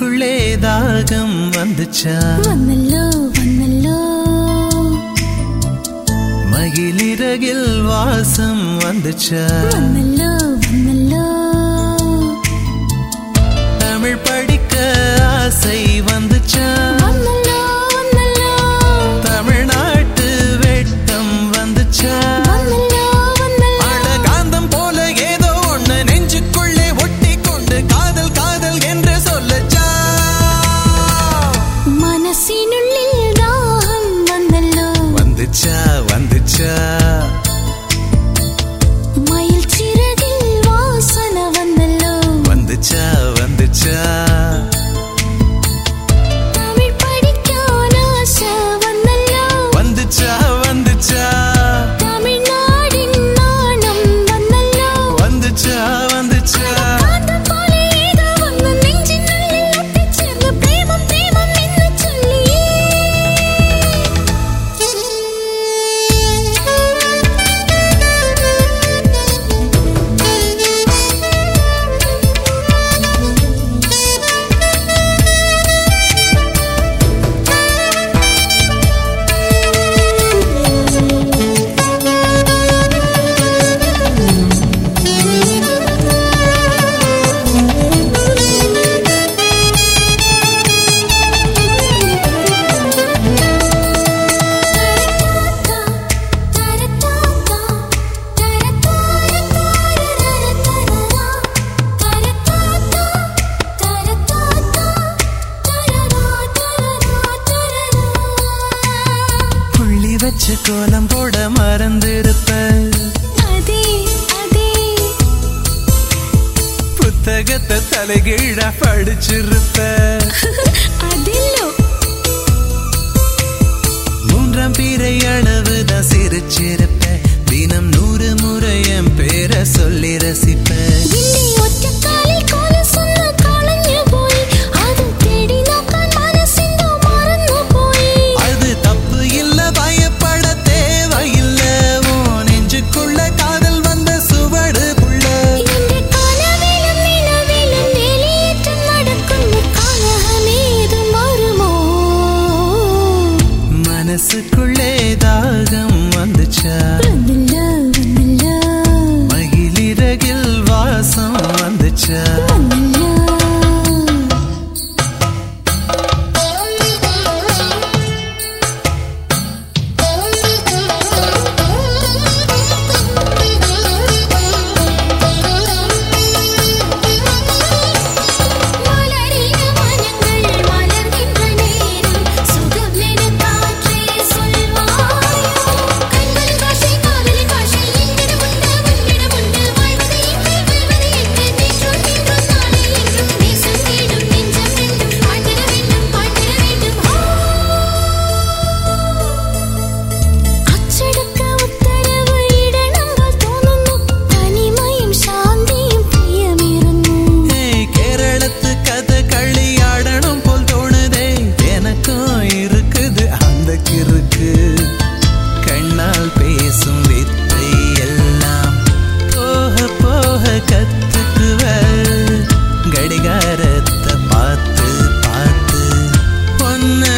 நெஞ்சுக்குள்ளே தாகம் வந்துச்சா வந்தல்லோ வந்தல்லோ மகிழிறகில் வாசம் வந்துச்சா வந்தல்லோ வந்தல்லோ தமிழ் படிக்க ஆசை வந்துச்சா வந்தல்லோ வந்தல்லோ தமிழ்நாட்டு வெட்கம் வந்துச்சா வந்தல்லோ வந்தல்லோ அழகாந்தம் போல ஏதோ ஒண்ணு நெஞ்சுக்குள்ளே ஒட்டி கொண்டு காதல் காதல் என்று சொல்லச்சா மனசினுள்ளில் தாகம் வந்தல்லோ வந்துச்சா வந்துச்சா மயில் சிறகில் வாசன வந்தல்லோ வந்துச்சா வந்துச்சா தமிழ் படிக்கான ஆசை வந்தல்லோ வந்துச்சா வந்துச்சா தமிழ்நாடின் நாணம் வந்தல்லோ வந்துச்சா வந்துச்சா காந்தம் போல ஏதோ ஒன்று நெஞ்சினுள்ளில் ஒட்டிச் சேர்ந்து பிரேமம் பிரேமம் என்று புள்ளி வச்சு கோலம் போட மறந்திருப்ப அதே அதே புத்தகத்தை தலைகீழா படிச்சிருப்ப அதில்லோ மூன்றாம் பீரை அளவுதான் சிரிச்சிருப்ப தினம் நூறு முறை என் பேரை சொல்லி ரசிப்ப இன்னி ஒற்ற காலில் கோல சொன்ன காலஞ்சு போய் அது தேடி நோக்கான் மனசிந்தோ மறந்து போய் அது தப்பு இல்ல பயப்பட தேவையில்ல உன் நெஞ்சுக்குள்ள காதல் வந்த சுவடு புள்ள இந்த காலவேலம் நிலவேலம் வேலையேற்றம் நடக்கும் காலமேது மாறுமோ மனசுக்குள்ளே தாகம் வந்துச்சா வந்தல்ல வந்தல்ல மகிழிறகில் வாசம் வந்துச்சா வந்தல்ல மலரின மனங்கள் மலர்கின்ற நேரம் சுகம் என காற்றே சொல்வாயோ கண்களின் பாஷை காதலின் பாஷை என்னிடம் உண்டு உன்னிடம் உண்டு வாழ்வது எங்கே வெல்வது எங்கே நேற்றும் இன்றும் நாளை என்றும் நேசம் தேடும் நெஞ்சம் என்றும் பாட்டிட வேண்டும் பாட்டிட வேண்டும் அச்செடுக்க உத்தரவு இடனங்கள் தோணுന്നു தனிமையும் சாந்தியும் பிரியமிருന്നു ஏய், கேரளத்து கதை களியாடணும் போல் தோணுதே எனக்கும் இருக்குது அந்த கிறுக்கு கண்ணால் பேசும் வித்தை எல்லாம் போக போக கத்துக்குவ கடிகாரத்தை பார்த்து பார்த்து ஒன்ன